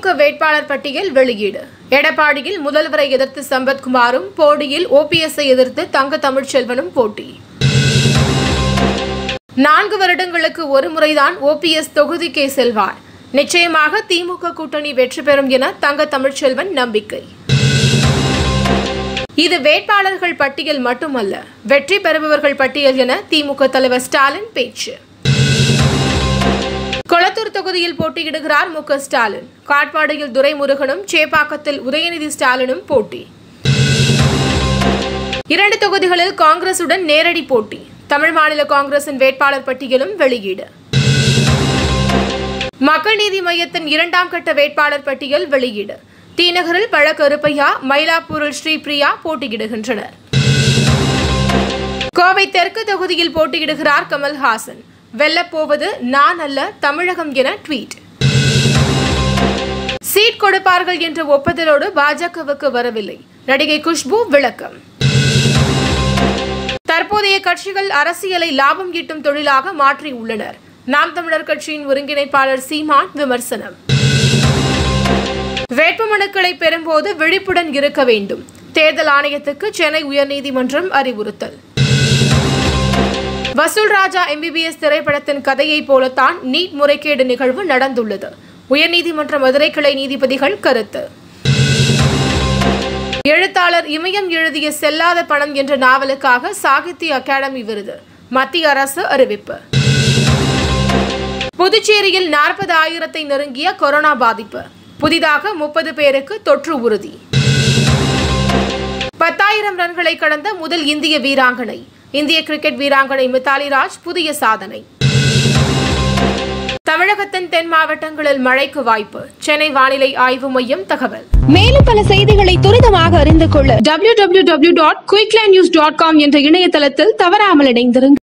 திமுக வேட்பாளர் பட்டியல் வெளியீடு எடப்பாடியில் முதல்வரை எதிர்த்து சம்பத்குமாரும் போடியில் ஓபிஎஸ்ஐ எதிர்த்து தங்க தமிழ்ச்செல்வனும் போட்டி நான்கு வருடங்களுக்கு ஒரு முறைதான் ஓபிஎஸ் தொகுதிக்கே செல்வார் நிச்சயமாக திமுக கூட்டணி வெற்றி பெறும் என தங்க தமிழ்ச்செல்வன் நம்பிக்கை இது வேட்பாளர்கள் பட்டியல் மட்டுமல்ல வெற்றி பெறுபவர்கள் பட்டியல் என திமுக தலைவர் ஸ்டாலின் பேச்சு கொளத்தூர் தொகுதியில் போட்டியிடுகிறார் மு க ஸ்டாலின் காட்பாடியில் துரைமுருகனும் சேப்பாக்கத்தில் உதயநிதி ஸ்டாலினும் போட்டி இரண்டு தொகுதிகளில் காங்கிரசுடன் நேரடி போட்டி தமிழ் மாநில காங்கிரசின் வேட்பாளர் பட்டியலும் வெளியீடு மக்கள் நீதி மையத்தின் இரண்டாம் கட்ட வேட்பாளர் பட்டியல் வெளியீடு தீநகரில் பழ கருப்பையா மயிலாப்பூரில் ஸ்ரீபிரியா போட்டியிடுகின்றனர் கோவை தெற்கு தொகுதியில் போட்டியிடுகிறார் கமல்ஹாசன் வெல்லப்போவது நான் அல்ல தமிழகம் என ட்வீட் சீட் கொடுப்பார்கள் என்ற ஒப்புதலோடு பாஜகவுக்கு வரவில்லை நடிகை குஷ்பு விளக்கம் தற்போதைய கட்சிகள் அரசியலை லாபம் ஈட்டும் தொழிலாக மாற்றி உள்ளனர் நாம் தமிழர் கட்சியின் ஒருங்கிணைப்பாளர் சீமான் விமர்சனம் வேட்புமனுக்களை பெறும்போது விழிப்புடன் இருக்க வேண்டும் தேர்தல் ஆணையத்துக்கு சென்னை உயர்நீதிமன்றம் அறிவுறுத்தல் வசூல் ராஜா எம்பிபிஎஸ் திரைப்படத்தின் கதையைப் போலத்தான் நீட் முறைகேடு நிகழ்வு நடந்துள்ளது உயர்நீதிமன்ற மதுரை கிளை நீதிபதிகள் கருத்து எழுத்தாளர் இமயம் எழுதிய செல்லாத பணம் என்ற நாவலுக்காக சாகித்ய அகாடமி விருது மத்திய அரசு அறிவிப்பு புதுச்சேரியில் நாற்பது ஆயிரத்தை நெருங்கிய கொரோனா பாதிப்பு புதிதாக முப்பது பேருக்கு தொற்று உறுதி பத்தாயிரம் ரன்களை கடந்த முதல் இந்திய வீராங்கனை இந்திய கிரிக்கெட் வீராங்கனை மித்தாலி ராஜ் புதிய சாதனை தமிழகத்தின் தென் மாவட்டங்களில் மழைக்கு வாய்ப்பு சென்னை வானிலை ஆய்வு மையம் தகவல் மேலும் பல செய்திகளை துரிதமாக அறிந்து கொள்ள www.quicklindnews.com என்ற இணையதளத்தில் தவறாமல் இணைந்திருங்கள்